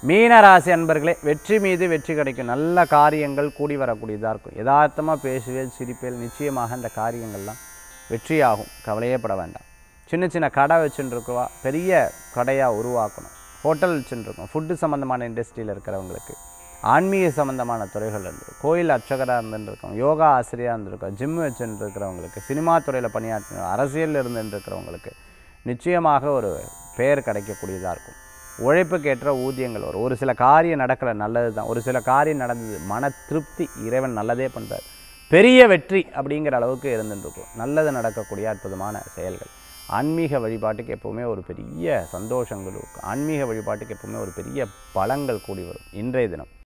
மீனராசி அன்பர்களே வெற்றி மீது வெற்றி கிடைக்கும் நல்ல காரியங்கள் கூடி வரக்கூடியதாக இருக்கும் யதார்த்தமாக பேசுவேல் சிரிப்பேல் நிச்சயமாக இந்த காரியங்கள்லாம் வெற்றியாகும் கவலையே பட வேண்டாம் சின்ன சின்ன கடை வச்சுட்டு இருக்கவா பெரிய கடையாக உருவாக்கணும் ஹோட்டல் வச்சுட்டு இருக்கோம் ஃபுட்டு சம்மந்தமான இண்டஸ்ட்ரியில் இருக்கிறவங்களுக்கு ஆன்மீக சம்மந்தமான துறைகள் இருந்து கோயில் அர்ச்சகராக இருந்துருக்கோம் யோகா ஆசிரியராக இருந்திருக்கோம் ஜிம் வச்சுட்டு இருக்கிறவங்களுக்கு சினிமா துறையில் பணியாற்ற அரசியலில் இருந்துட்டு இருக்கிறவங்களுக்கு நிச்சயமாக ஒரு பெயர் கிடைக்கக்கூடியதாக இருக்கும் உழைப்புக்கேற்ற ஊதியங்கள் வரும் ஒரு சில காரியம் நடக்கல நல்லது தான் ஒரு சில காரியம் நடந்தது மன திருப்தி இறைவன் நல்லதே பண்ணுறார் பெரிய வெற்றி அப்படிங்கிற அளவுக்கு இருந்துட்டு இருக்கும் நல்லது நடக்கக்கூடிய அற்புதமான செயல்கள் ஆன்மீக வழிபாட்டுக்கு எப்போவுமே ஒரு பெரிய சந்தோஷங்கள் இருக்கும் ஆன்மீக வழிபாட்டுக்கு எப்போவுமே ஒரு பெரிய பலங்கள் கூடி வரும் இன்றைய தினம்